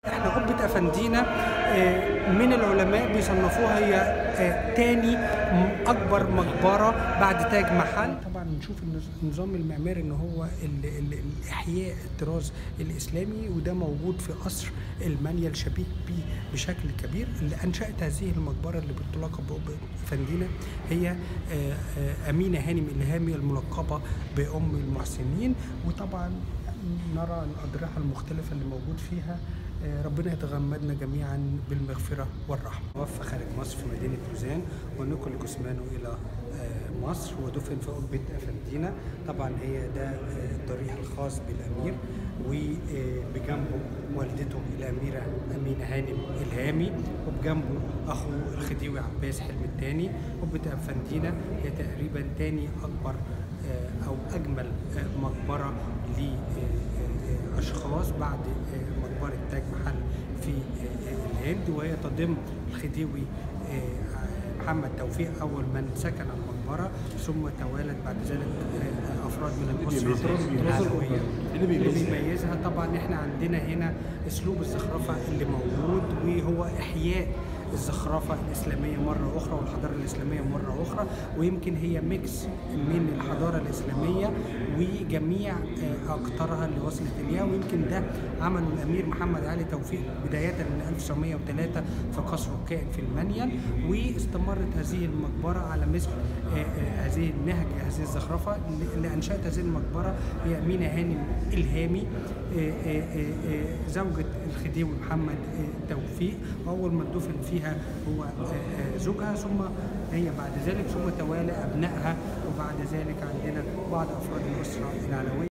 احنا قبة أفندينا آه، من العلماء بيصنفوها هي آه، تاني م- أكبر مقبرة بعد تاج محل طبعا نشوف النظ- النظام المعماري إن هو ال- ال- الإحياء الطراز الإسلامي وده موجود في قصر المانيال شبيه بيه بشكل كبير اللي أنشأت هذه المقبرة اللي بتلقب بقبة أفندينا هي آه، آه، أمينة هانم إلهامي الملقبة بأم المحسنين وطبعا نرى الأضرحة المختلفة اللي موجود فيها آه، ربنا يتغمدنا جميعا بالمغفرة والرحمة وفى خارج مصر في مدينة لوزان ونقل جثمانه إلى آه، مصر ودفن في قبة أفندينا طبعا هي ده آه، الضريح الخاص بالأمير وبجنبه والدته الأميرة أمينة هانم إلهامي وبجنبه أخوه الخديوي عباس حلمي الثاني قبة أفندينا هي تقريبا تاني أكبر آه، أو أجمل آه، مقبرة لأشخاص بعد آه، مقبرة تاج محل في آه، الهند وهي تضم الخديوي آه، محمد توفيق أول من سكن المقبرة ثم توالت بعد ذلك آه، أفراد من الأسرة العلوية اللي بيميزها طبعا احنا عندنا هنا اسلوب الزخرفه اللي موجود وهو احياء الزخرفة الإسلامية مرة أخرى والحضارة الإسلامية مرة أخرى ويمكن هي ميكس من الحضارة الإسلامية وجميع آه، أقطارها اللي وصلت إليها ويمكن ده عمله الأمير محمد علي توفيق بداية من 1903 في قصر الكائن في المنيل واستمرت هذه المقبرة على مثل آه، آه، هذه النهج هذه الزخرفة اللي أنشأت هذه المقبرة هي أمينة هانم إلهامي آه، آه، آه، آه، زوجة الخديوي محمد آه، توفيق وأول من دفن فيها هو آه، آه، زوجها ثم هي بعد ذلك ثم توالى أبنائها وبعد ذلك عندنا بعض أفراد الأسرة العلوية